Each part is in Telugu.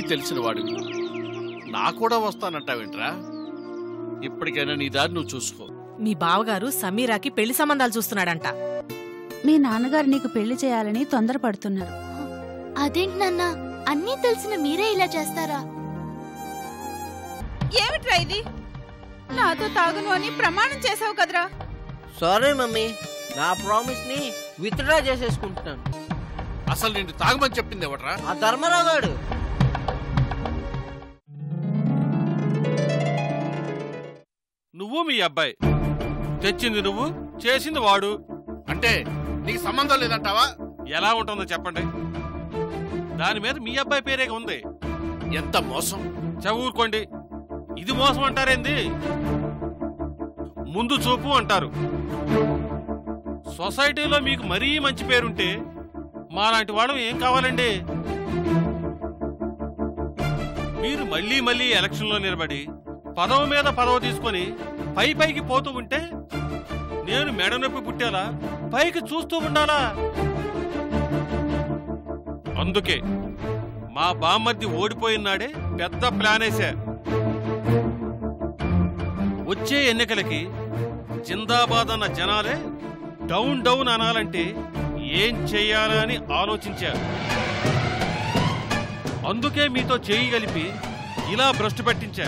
తెలిసిన వాడివి నా కూడా వస్తానంటావేంట్రా ఇప్పటికైనా నీ దారి నువ్వు చూసుకో మీ బావగారు సమీరాకి పెళ్లి సంబంధాలు చూస్తున్నాడంట మీ నాన్నగారు నీకు పెళ్లి చేయాలని తొందరపడుతున్నారు అదేంటి నాన్న అన్నీ తెలిసిన మీరే ఇలా చేస్తారా ఏమిట్రా ఇది నాతో తాగును అని ప్రమాణం చేసావు కదరా సారీ మమ్మీ నా ప్రామిస్ ని విత్డ్రా చేసేసుకుంటున్నాను అసలు నిన్ను తాగమని చెప్పింది ఎవట్రా ఆ ధర్మరావు గారు నువ్వు మీ అబ్బాయి తెచ్చింది నువ్వు చేసింది వాడు అంటే నీకు సంబంధం లేదంటావా ఎలా ఉంటుందో చెప్పండి దాని మీద మీ అబ్బాయి పేరే ఉంది ఎంత మోసం చదువుకోండి ఇది మోసం అంటారేంది ముందు చూపు అంటారు సొసైటీలో మీకు మరీ మంచి పేరుంటే మాలాంటి వాళ్ళం ఏం కావాలండి మీరు మళ్ళీ మళ్ళీ ఎలక్షన్లో నిలబడి పదవి మీద పదవి తీసుకొని పై పైకి పోతూ ఉంటే నేను మెడ నొప్పి పుట్టేలా పైకి చూస్తూ ఉండాలా అందుకే మా బామ్మర్ది ఓడిపోయిన నాడే పెద్ద ప్లాన్ వేశా వచ్చే ఎన్నికలకి జిందాబాద్ అన్న జనాలే డౌన్ డౌన్ అనాలంటే ఏం చెయ్యాలని ఆలోచించారు అందుకే మీతో చేయి కలిపి ఇలా భ్రష్టు పట్టించా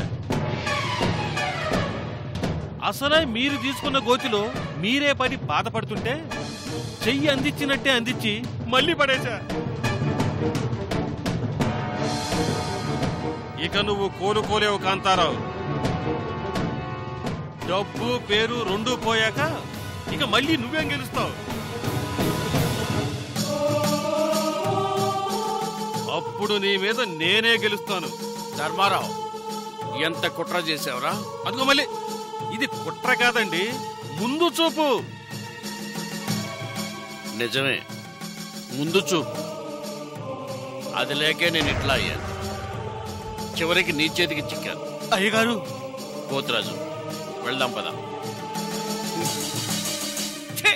అసలే మీరు తీసుకున్న గోతిలో మీరే పడి బాధపడుతుంటే చెయ్యి అందించినట్టే అందించి మళ్ళీ పడేశా ఇక నువ్వు కోలుకోలేవు కాంతారావు డబ్బు పేరు రెండూ పోయాక ఇక మళ్ళీ నువ్వేం గెలుస్తావు అప్పుడు నీ మీద నేనే గెలుస్తాను ధర్మారావు ఎంత కుట్ర చేసావురా అదిగో మళ్ళీ ఇది కుట్ర కాదండి ముందు చూపు నిజమే ముందు చూపు అది లేకే నేను ఇట్లా అయ్యాను చివరికి నీ చేతికి చిక్కాను అయ్యగారు పోతురాజు వెళ్దాం పద ఛే!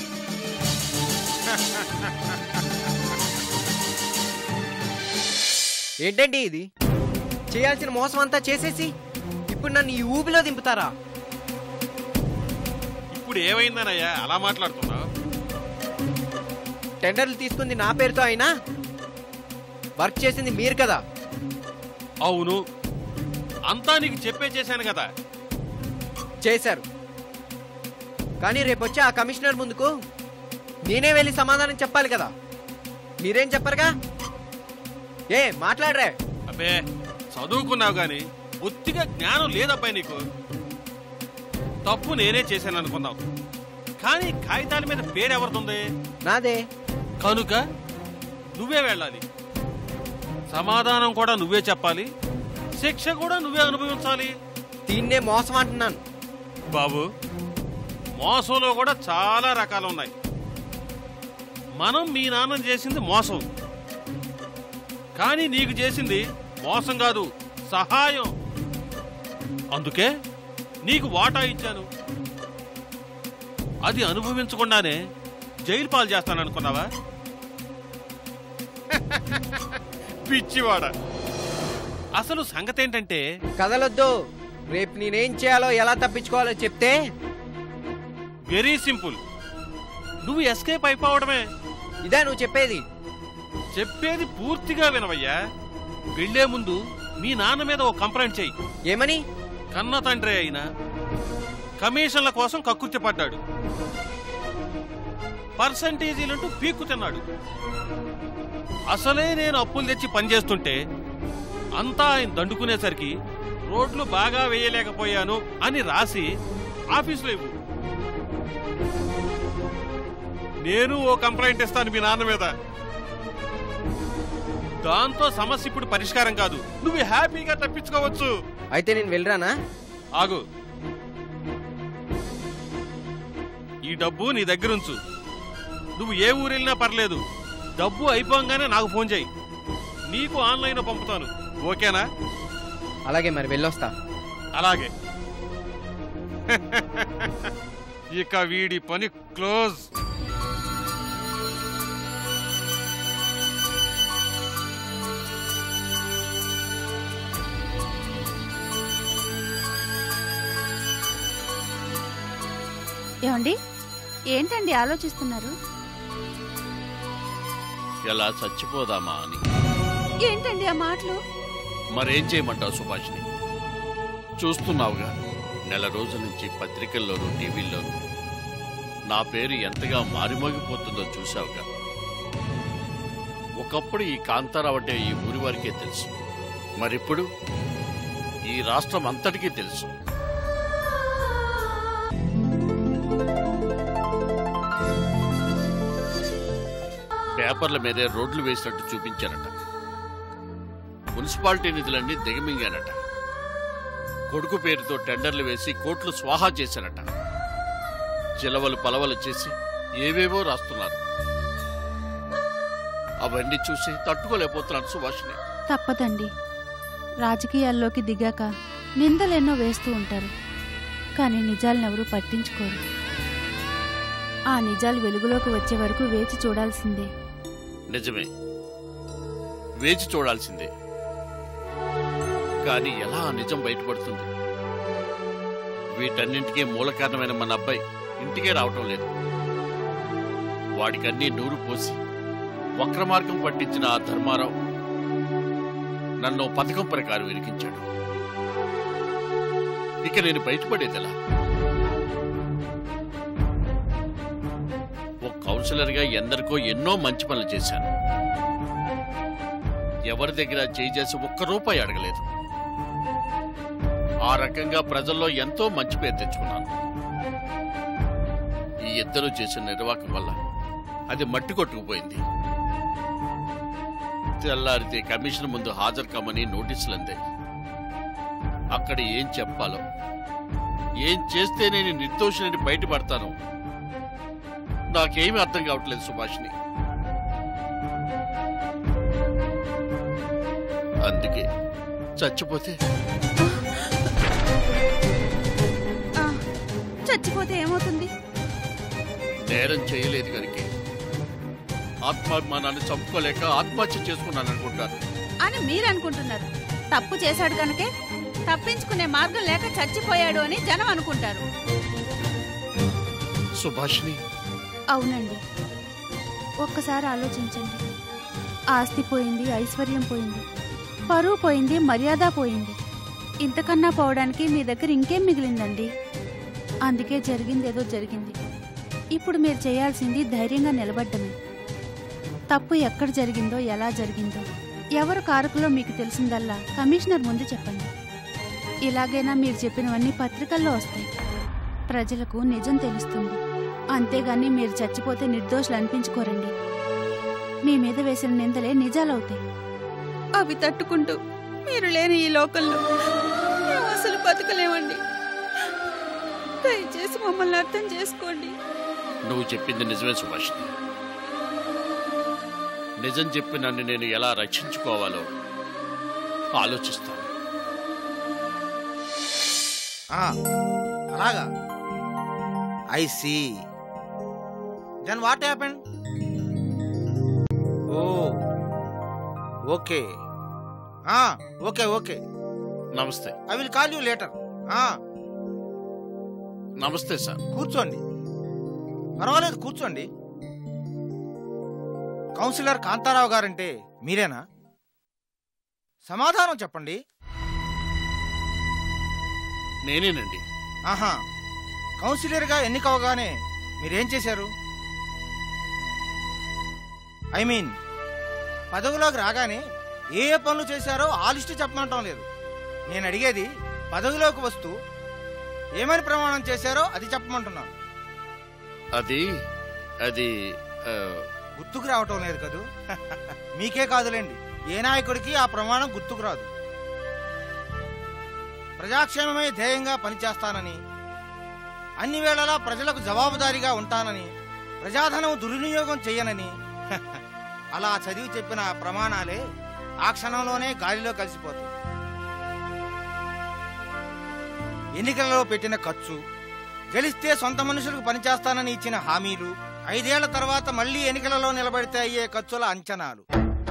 ఏంటండి ఇది చేయాల్సిన మోసం అంతా చేసేసి ఇప్పుడు నన్ను ఈ ఊబిలో దింపుతారా ఇప్పుడు ఏమైందనయ్యా అలా మాట్లాడుతున్నావు టెండర్లు తీసుకుంది నా పేరుతో అయినా వర్క్ చేసింది మీరు కదా అవును అంతా నీకు చెప్పే చేశాను కదా చేశారు కానీ రేపు వచ్చి ఆ కమిషనర్ ముందుకు నేనే వెళ్ళి సమాధానం చెప్పాలి కదా మీరేం చెప్పరుగా ఏ మాట్లాడరే అబ్బే చదువుకున్నావు గాని బొత్తిగా జ్ఞానం లేదబ్బాయి నీకు తప్పు నేనే చేశాను అనుకున్నావు కానీ కాగితాల మీద పేరు ఎవరిదుంది నాదే కనుక నువ్వే వెళ్ళాలి సమాధానం కూడా నువ్వే చెప్పాలి శిక్ష కూడా నువ్వే అనుభవించాలి దీన్నే మోసం అంటున్నాను బాబు మోసంలో కూడా చాలా రకాలు ఉన్నాయి మనం మీ నాన్న చేసింది మోసం కానీ నీకు చేసింది మోసం కాదు సహాయం అందుకే నీకు వాటా ఇచ్చాను అది అనుభవించకుండానే జైలు పాలు చేస్తాననుకున్నావా పిచ్చివాడ అసలు సంగతి ఏంటంటే కదలొద్దు రేపు నేనేం చేయాలో ఎలా తప్పించుకోవాలో చెప్తే వెరీ సింపుల్ నువ్వు ఎస్కేప్ అయిపోవడమే ఇదే నువ్వు చెప్పేది చెప్పేది పూర్తిగా వినవయ్యా వెళ్లే ముందు మీ నాన్న మీద ఓ కంప్లైంట్ చెయ్యి ఏమని కన్న తండ్రి అయినా కమిషన్ల కోసం కక్కుర్తి పడ్డాడు పర్సంటేజీలంటూ పీక్కు తిన్నాడు అసలే నేను అప్పులు తెచ్చి పనిచేస్తుంటే అంతా ఆయన దండుకునేసరికి రోడ్లు బాగా వేయలేకపోయాను అని రాసి ఆఫీసులో ఇవ్వు నేను ఓ కంప్లైంట్ ఇస్తాను మీ నాన్న మీద దాంతో సమస్య ఇప్పుడు పరిష్కారం కాదు నువ్వు హ్యాపీగా తప్పించుకోవచ్చు అయితే నేను వెళ్ళరానా ఆగు ఈ డబ్బు నీ దగ్గరుంచు నువ్వు ఏ ఊరు వెళ్ళినా పర్లేదు డబ్బు అయిపోగానే నాకు ఫోన్ చేయి నీకు ఆన్లైన్ పంపుతాను ఓకేనా అలాగే మరి వెళ్ళొస్తా అలాగే ఇక వీడి పని క్లోజ్ ఏమండి ఏంటండి ఆలోచిస్తున్నారు ఎలా చచ్చిపోదామా అని ఏంటండి ఆ మాటలు మరేం చేయమంటావు సుభాష్ని చూస్తున్నావుగా నెల రోజుల నుంచి పత్రికల్లోనూ టీవీల్లోనూ నా పేరు ఎంతగా మారిమోగిపోతుందో చూశావుగా ఒకప్పుడు ఈ కాంతారావు అంటే ఈ ఊరి వారికే తెలుసు మరిప్పుడు ఈ రాష్ట్రం అంతటికీ తెలుసు పేపర్ల మీదే రోడ్లు వేసినట్టు చూపించారట మున్సిపాలిటీ నిధులన్నీ దిగమింగానట కొడుకు పేరుతో టెండర్లు వేసి కోట్లు స్వాహా చేశారట చిలవలు పలవలు చేసి ఏవేవో రాస్తున్నారు అవన్నీ చూసి తట్టుకోలేకపోతున్నాను సుభాష్ని తప్పదండి రాజకీయాల్లోకి దిగాక నిందలెన్నో వేస్తూ ఉంటారు కానీ నిజాలనెవరూ పట్టించుకోరు ఆ నిజాలు వెలుగులోకి వచ్చే వరకు వేచి చూడాల్సిందే నిజమే వేచి చూడాల్సిందే కానీ ఎలా ఆ నిజం బయటపడుతుంది వీటన్నింటికీ మూల కారణమైన మన అబ్బాయి ఇంటికే రావటం లేదు వాడికన్నీ నూరు పోసి వక్ర మార్గం పట్టించిన ఆ ధర్మారావు నన్ను పథకం ప్రకారం ఇరికించాడు ఇక నేను బయటపడేది ఎలా ఓ కౌన్సిలర్గా ఎందరికో ఎన్నో మంచి పనులు చేశాను ఎవరి దగ్గర చేయి చేసి ఒక్క రూపాయి అడగలేదు ఆ రకంగా ప్రజల్లో ఎంతో మంచి పేరు తెచ్చుకున్నాను ఈ ఇద్దరు చేసిన నిర్వాహకం వల్ల అది మట్టి కొట్టుకుపోయింది తెల్లారితే కమిషన్ ముందు హాజరు కమ్మని నోటీసులు అందాయి అక్కడ ఏం చెప్పాలో ఏం చేస్తే నేను నిర్దోషులని బయటపడతాను నాకేమీ అర్థం కావట్లేదు సుభాష్ని అందుకే చచ్చిపోతే ఆ, చచ్చిపోతే ఏమవుతుంది నేరం చేయలేదు కనుక ఆత్మాభిమానాన్ని చంపుకోలేక ఆత్మహత్య చేసుకున్నాను అనుకుంటాను అని మీరు అనుకుంటున్నారు తప్పు చేశాడు కనుకే తప్పించుకునే మార్గం లేక చచ్చిపోయాడు అని జనం అనుకుంటారు సుభాష్ని అవునండి ఒక్కసారి ఆలోచించండి ఆస్తి పోయింది ఐశ్వర్యం పోయింది పరువు పోయింది మర్యాద పోయింది ఇంతకన్నా పోవడానికి మీ దగ్గర ఇంకేం మిగిలిందండి అందుకే జరిగిందేదో జరిగింది ఇప్పుడు మీరు చేయాల్సింది ధైర్యంగా నిలబడ్డమే తప్పు ఎక్కడ జరిగిందో ఎలా జరిగిందో ఎవరు కారకులో మీకు తెలిసిందల్లా కమిషనర్ ముందు చెప్పండి ఇలాగైనా మీరు చెప్పినవన్నీ పత్రికల్లో వస్తాయి ప్రజలకు నిజం తెలుస్తుంది అంతేగాని మీరు చచ్చిపోతే నిర్దోషులు అనిపించుకోరండి మీ మీద వేసిన నిందలే నిజాలవుతాయి అవి తట్టుకుంటూ మీరు లేని ఈ లోకంలో మేము అసలు బతకలేమండి దయచేసి మమ్మల్ని అర్థం చేసుకోండి నువ్వు చెప్పింది నిజమే సుభాష్ని నిజం చెప్పి నన్ను నేను ఎలా రక్షించుకోవాలో ఆలోచిస్తాను ఆ, అలాగా I see then what happen oh okay ఆ, ఓకే ఓకే నమస్తే I will call you later నమస్తే సార్ కూర్చోండి పర్వాలేదు కూర్చోండి కౌన్సిలర్ కాంతారావు గారంటే మీరేనా సమాధానం చెప్పండి నేనేనండి ఆహా కౌన్సిలర్గా ఎన్నికవగానే మీరేం చేశారు ఐ మీన్ పదవిలోకి రాగానే ఏ ఏ పనులు చేశారో ఆ లిస్టు చెప్పమంటం లేదు నేను అడిగేది పదవిలోకి వస్తూ ఏమని ప్రమాణం చేశారో అది చెప్పమంటున్నాను అది అది ఆ, గుర్తుకు రావటం లేదు కదూ మీకే కాదులేండి ఏ నాయకుడికి ఆ ప్రమాణం గుర్తుకు రాదు ప్రజాక్షేమమే ధ్యేయంగా పనిచేస్తానని అన్ని వేళలా ప్రజలకు జవాబుదారీగా ఉంటానని ప్రజాధనం దుర్వినియోగం చెయ్యనని అలా చదివి చెప్పిన ఆ ప్రమాణాలే ఆ క్షణంలోనే గాలిలో కలిసిపోతాయి ఎన్నికలలో పెట్టిన ఖర్చు గెలిస్తే సొంత మనుషులకు పనిచేస్తానని ఇచ్చిన హామీలు ఐదేళ్ల తర్వాత మళ్ళీ ఎన్నికలలో నిలబడితే అయ్యే ఖర్చుల అంచనాలు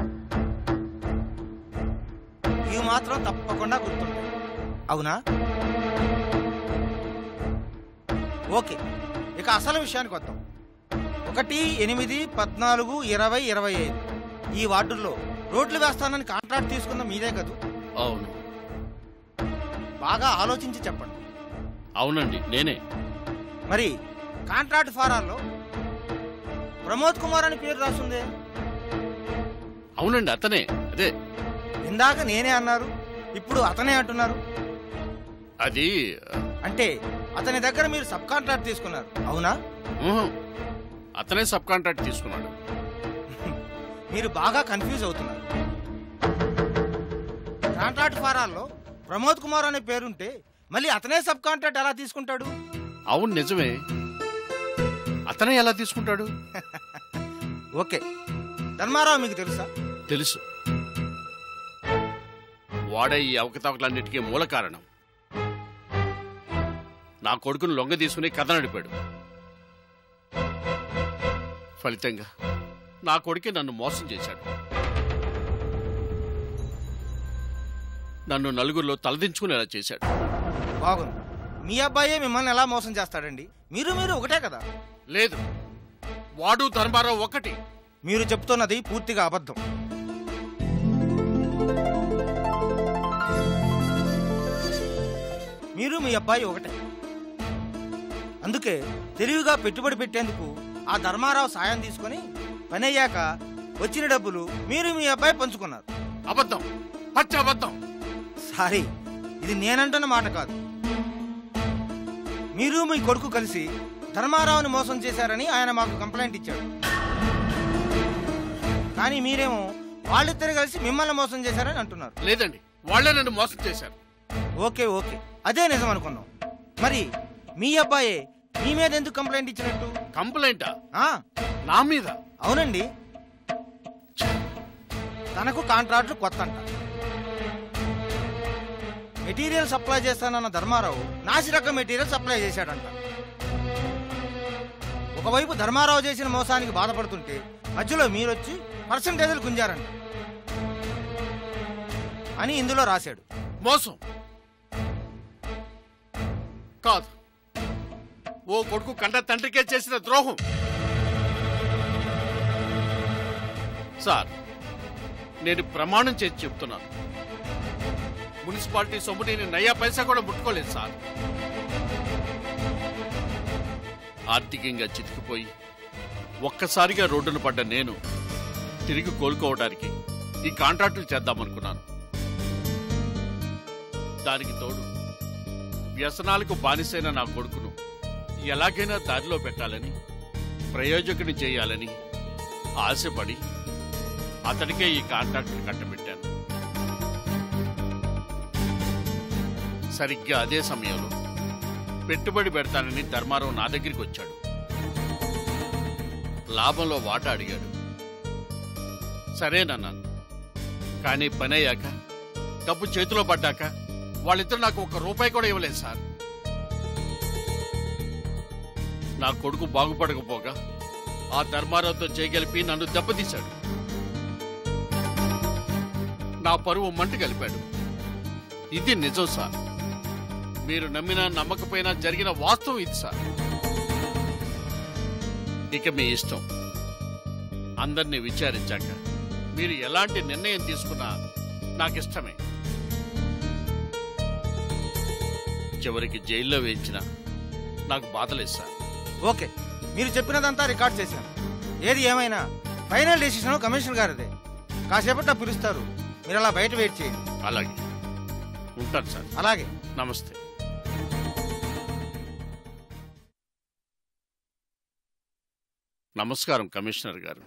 ఇవి మాత్రం తప్పకుండా గుర్తుంటాయి అవునా ఓకే ఇక అసలు విషయానికి వద్దాం ఒకటి ఎనిమిది పద్నాలుగు ఇరవై ఇరవై ఐదు ఈ వార్డుల్లో రోడ్లు వేస్తానని కాంట్రాక్ట్ తీసుకున్న మీదే కదూ అవును బాగా ఆలోచించి చెప్పండి అవునండి నేనే మరి కాంట్రాక్ట్ ఫారాల్లో ప్రమోద్ కుమార్ అని పేరు రాసుందే అవునండి అతనే అదే ఇందాక నేనే అన్నారు ఇప్పుడు అతనే అంటున్నారు అది అంటే అతని దగ్గర మీరు సబ్ కాంట్రాక్ట్ తీసుకున్నారు అవునా ఊహు, అతనే సబ్ కాంట్రాక్ట్ తీసుకున్నాడు మీరు బాగా కన్ఫ్యూజ్ అవుతున్నారు కాంట్రాక్ట్ ఫారాల్లో ప్రమోద్ కుమార్ అనే పేరుంటే మళ్ళీ అతనే సబ్ కాంట్రాక్ట్ ఎలా తీసుకుంటాడు అవును నిజమే అతనే ఎలా తీసుకుంటాడు ఓకే ధర్మారావు మీకు తెలుసా తెలుసు వాడే ఈ అవకతవకలన్నిటికీ మూల కారణం నా కొడుకును లొంగ తీసుకుని కథ నడిపాడు ఫలితంగా నా కొడుకే నన్ను మోసం చేశాడు నన్ను నలుగురిలో తలదించుకునేలా చేశాడు బాగుంది మీ అబ్బాయే మిమ్మల్ని ఎలా మోసం చేస్తాడండి మీరు మీరు ఒకటే కదా లేదు వాడు ధర్మారావు ఒకటి మీరు చెప్తున్నది పూర్తిగా అబద్ధం మీరు మీ అబ్బాయి ఒకటే అందుకే తెలివిగా పెట్టుబడి పెట్టేందుకు ఆ ధర్మారావు సాయం తీసుకొని పని అయ్యాక వచ్చిన డబ్బులు మీరు మీ అబ్బాయి పంచుకున్నారు అబద్ధం పచ్చ అబద్ధం సారీ ఇది నేనంటున్న మాట కాదు మీరు మీ కొడుకు కలిసి ధర్మారావుని మోసం చేశారని ఆయన మాకు కంప్లైంట్ ఇచ్చాడు కానీ మీరేమో వాళ్ళిద్దరు కలిసి మిమ్మల్ని మోసం చేశారని అంటున్నారు లేదండి వాళ్లే నన్ను మోసం చేశారు ఓకే ఓకే అదే నిజం అనుకున్నాం మరి మీ అబ్బాయే మీ మీద ఎందుకు కంప్లైంట్ ఇచ్చినట్టు కంప్లైంటా ఆ, నా మీద అవునండి తనకు కాంట్రాక్టర్ కొత్త అంట మెటీరియల్ సప్లై చేస్తానన్న ధర్మారావు నాసి రకం మెటీరియల్ సప్లై చేశాడంట ఒకవైపు ధర్మారావు చేసిన మోసానికి బాధపడుతుంటే మధ్యలో మీరొచ్చి పర్సంటేజీలు గుంజారంట అని ఇందులో రాశాడు మోసం కాదు ఓ కొడుకు కండ తండ్రికే చేసిన ద్రోహం సార్ నేను ప్రమాణం చేసి చెప్తున్నాను మున్సిపాలిటీ సొమ్ము నేను నయ్యా పైసా కూడా ముట్టుకోలేదు సార్ ఆర్థికంగా చితికిపోయి ఒక్కసారిగా రోడ్డున పడ్డ నేను తిరిగి కోలుకోవడానికి ఈ కాంట్రాక్టులు చేద్దామనుకున్నాను దానికి తోడు వ్యసనాలకు బానిసైన నా కొడుకును ఎలాగైనా దారిలో పెట్టాలని ప్రయోజకుని చేయాలని ఆశపడి అతడికే ఈ కాంట్రాక్ట్ కట్టబెట్టాను సరిగ్గా అదే సమయంలో పెట్టుబడి పెడతానని ధర్మారావు నా దగ్గరికి వచ్చాడు లాభంలో వాటా అడిగాడు సరేనన్నాను కానీ పని అయ్యాక డబ్బు చేతిలో పడ్డాక వాళ్ళిద్దరు నాకు ఒక రూపాయి కూడా ఇవ్వలేదు సార్ నా కొడుకు బాగుపడకపోగా ఆ ధర్మారావుతో చేయగలిపి నన్ను దెబ్బతీశాడు నా పరువు మంట కలిపాడు ఇది నిజం సార్ మీరు నమ్మినా నమ్మకపోయినా జరిగిన వాస్తవం ఇది సార్ ఇక మీ ఇష్టం అందరినీ విచారించాక మీరు ఎలాంటి నిర్ణయం తీసుకున్నా నాకు ఇష్టమే చివరికి జైల్లో వేయించిన నాకు బాధలేదు సార్ ఓకే మీరు చెప్పినదంతా రికార్డ్ చేశాను ఏది ఏమైనా ఫైనల్ డెసిషన్ కమిషనర్ గారిదే కాసేపట్లో పిలుస్తారు మీరు అలా బయట వెయిట్ చేయండి అలాగే ఉంటాను సార్ అలాగే నమస్తే నమస్కారం కమిషనర్ గారు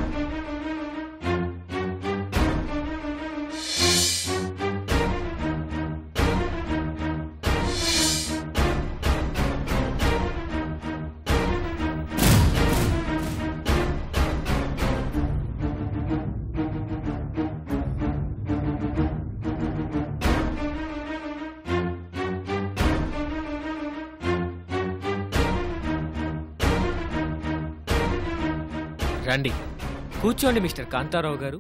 రండి కూర్చోండి మిస్టర్ కాంతారావు గారు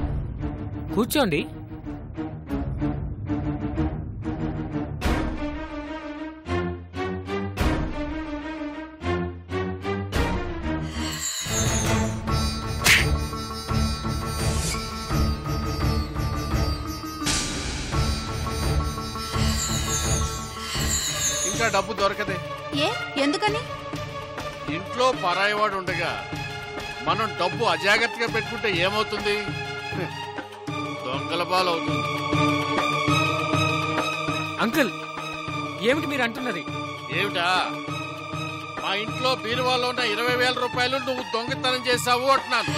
కూర్చోండి ఇంకా డబ్బు దొరకదే ఏ ఎందుకని ఇంట్లో పరాయివాడు ఉండగా మనం డబ్బు అజాగ్రత్తగా పెట్టుకుంటే ఏమవుతుంది హ్, దొంగల బాలవుతుంది అంకుల్ ఏమిటి మీరు అంటున్నది ఏమిటా మా ఇంట్లో బీరువాలో ఉన్న ఇరవై వేల రూపాయలు నువ్వు దొంగతనం చేశావు అంటున్నాను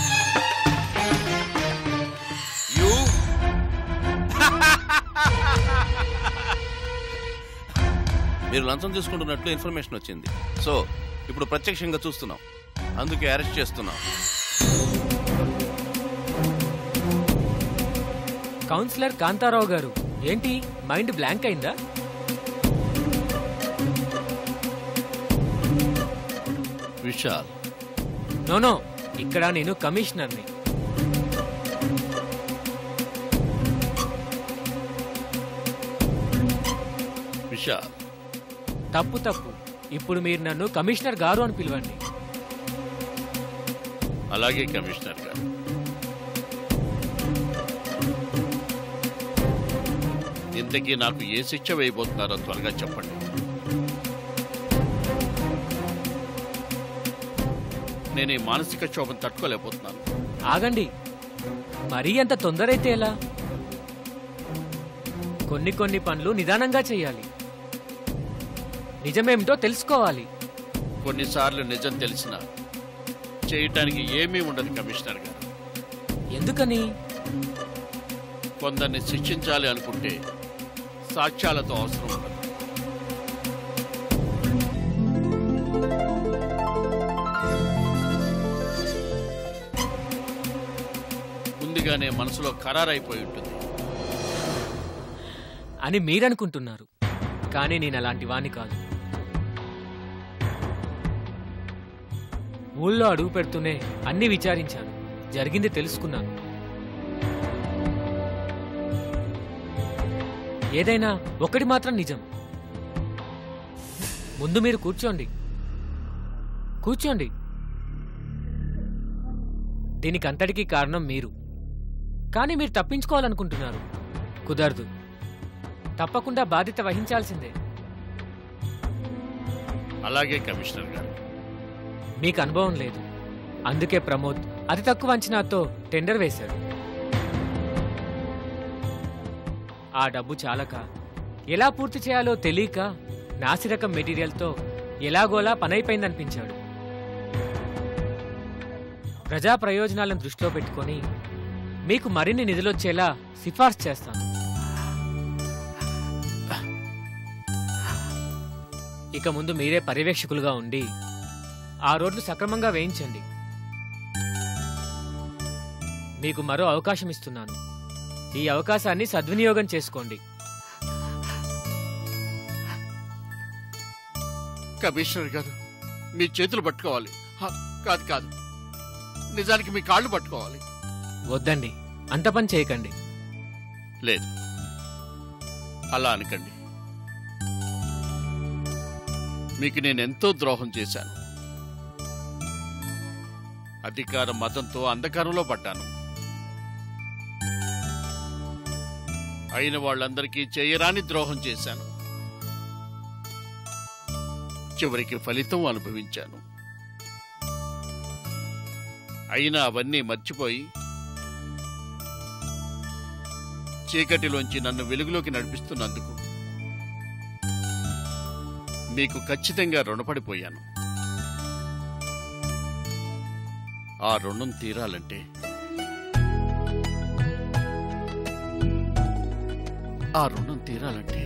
యూ మీరు లంచం తీసుకుంటున్నట్లు ఇన్ఫర్మేషన్ వచ్చింది సో ఇప్పుడు ప్రత్యక్షంగా చూస్తున్నాం అందుకే అరెస్ట్ చేస్తున్నాం కౌన్సిలర్ కాంతారావు గారు ఏంటి మైండ్ బ్లాంక్ అయిందా విశాల్ నోనో ఇక్కడ నేను కమిషనర్ని విశాల్ తప్పు తప్పు ఇప్పుడు మీరు నన్ను కమిషనర్ గారు అని పిలవండి అలాగే కమిషనర్ గారు ఇంతకీ నాకు ఏ శిక్ష వేయబోతున్నారో త్వరగా చెప్పండి నేను ఈ మానసిక క్షోభం తట్టుకోలేకపోతున్నాను ఆగండి మరీ అంత తొందర అయితే ఎలా కొన్ని కొన్ని పనులు నిదానంగా చేయాలి నిజమేమిటో తెలుసుకోవాలి కొన్నిసార్లు నిజం తెలిసిన చేయటానికి ఏమీ ఉండదు కమిషనర్ గారు ఎందుకని కొందరిని శిక్షించాలి అనుకుంటే సాక్ష్యాలతో అవసరం ఉండదు ముందుగానే మనసులో ఖరారైపోయి ఉంటుంది అని మీరనుకుంటున్నారు కానీ నేను అలాంటి వాణ్ణి కాదు ఊళ్ళో అడుగు పెడుతూనే అన్ని విచారించాను జరిగింది తెలుసుకున్నాను ఏదైనా ఒకటి మాత్రం నిజం ముందు మీరు కూర్చోండి కూర్చోండి దీనికి అంతటికీ కారణం మీరు కానీ మీరు తప్పించుకోవాలనుకుంటున్నారు కుదరదు తప్పకుండా బాధ్యత వహించాల్సిందే అలాగే కమిషనర్ గారు మీకు అనుభవం లేదు అందుకే ప్రమోద్ అతి తక్కువ అంచనాతో టెండర్ వేశాడు ఆ డబ్బు చాలక ఎలా పూర్తి చేయాలో తెలియక నాసిరకం మెటీరియల్తో ఎలాగోలా పనైపోయిందనిపించాడు ప్రజా ప్రయోజనాలను దృష్టిలో పెట్టుకొని మీకు మరిన్ని నిధులొచ్చేలా సిఫార్సు చేస్తాను ఇక ముందు మీరే పర్యవేక్షకులుగా ఉండి ఆ రోడ్లు సక్రమంగా వేయించండి మీకు మరో అవకాశం ఇస్తున్నాను ఈ అవకాశాన్ని సద్వినియోగం చేసుకోండి కమిషనర్ గారు మీ చేతులు పట్టుకోవాలి హ, కాదు కాదు నిజానికి మీ కాళ్ళు పట్టుకోవాలి వద్దండి అంత పని చేయకండి లేదు అలా అనకండి మీకు నేను ఎంతో ద్రోహం చేశాను అధికార మతంతో అంధకారంలో పడ్డాను అయిన వాళ్ళందరికీ చేయరాని ద్రోహం చేశాను చివరికి ఫలితం అనుభవించాను అయినా అవన్నీ మర్చిపోయి చీకటిలోంచి నన్ను వెలుగులోకి నడిపిస్తున్నందుకు మీకు ఖచ్చితంగా రుణపడిపోయాను ఆ రుణం తీరాలంటే ఆ రుణం తీరాలంటే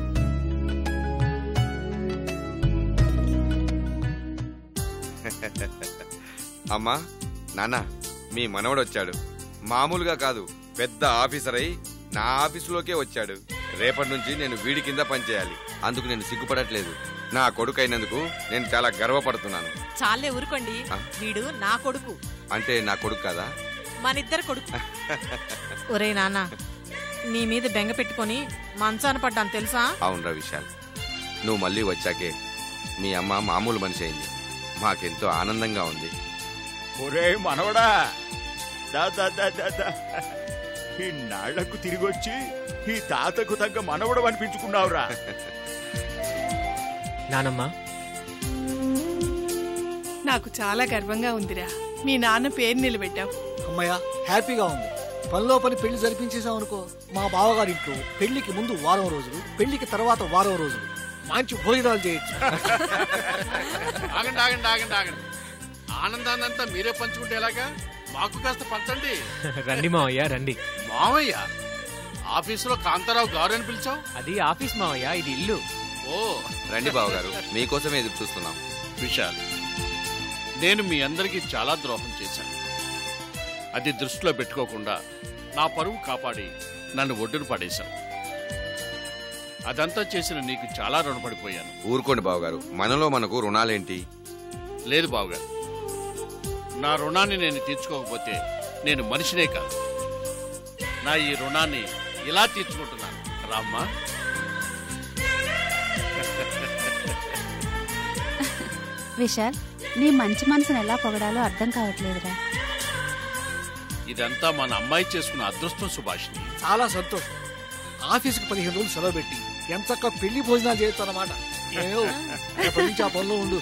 అమ్మా నాన్న మీ మనవడు వచ్చాడు మామూలుగా కాదు పెద్ద ఆఫీసర్ అయి నా ఆఫీసులోకే వచ్చాడు రేపటి నుంచి నేను వీడి కింద పనిచేయాలి అందుకు నేను సిగ్గుపడట్లేదు నా కొడుకు అయినందుకు నేను చాలా గర్వపడుతున్నాను చాలే ఊరుకోండి ఆ? వీడు నా కొడుకు అంటే నా కొడుకు కదా మనిద్దరు కొడుకు ఒరే నాన్న నీ మీద బెంగ పెట్టుకొని మంచాన పడ్డాను తెలుసా అవునరా విశాల్ నువ్వు మళ్ళీ వచ్చాకే మీ అమ్మ మామూలు మనిషి అయింది మాకెంతో ఆనందంగా ఉంది ఒరే మనవడా దా దా దా దా దా ఈ నాళ్లకు తిరిగొచ్చి ఈ తాతకు తగ్గ మనవడం అనిపించుకున్నావురా నానమ్మా నాకు చాలా గర్వంగా ఉందిరా మీ నాన్న పేరు నిలబెట్టావు అమ్మయ్య హ్యాపీగా ఉంది పనిలో పని పెళ్లి జరిపించేసాం అనుకో మా బావగారి ఇంట్లో పెళ్లికి ముందు వారం రోజులు పెళ్లికి తర్వాత వారం రోజులు మంచి భోజనాలు చేయొచ్చు ఆగండి ఆగండి ఆగండి ఆగండి ఆనందాన్ని అంతా మీరే పంచుకుంటే ఎలాగా మాకు కాస్త పంచండి రండి మావయ్య రండి మావయ్య ఆఫీసులో కాంతారావు గారు అని పిలిచావు అది ఆఫీస్ మావయ్య ఇది ఇల్లు ఓ రండి బావగారు మీకోసమే ఎదురు చూస్తున్నాం విశాల్ నేను మీ అందరికీ చాలా ద్రోహం చేశాను అది దృష్టిలో పెట్టుకోకుండా నా పరువు కాపాడి నన్ను ఒడ్డున పడేశావు అదంతా చేసిన నీకు చాలా రుణపడిపోయాను ఊరుకోండి బావగారు మనలో మనకు రుణాలేంటి లేదు బావగారు నా రుణాన్ని నేను తీర్చుకోకపోతే నేను మనిషినే కాదు నా ఈ రుణాన్ని ఇలా తీర్చుకుంటున్నాను రామ్మా విశాల్ నీ మంచి మనసును ఎలా పొగడాలో అర్థం కావట్లేదురా ఇదంతా మన అమ్మాయి చేసుకున్న అదృష్టం సుభాషిణి చాలా సంతోషం ఆఫీస్కి పదిహేను రోజులు సెలవు పెట్టి ఎంతక్క పెళ్లి భోజనాలు చేయొచ్చు అన్నమాట ఏమో రేపటి నుంచి ఆ పనిలో ఉండు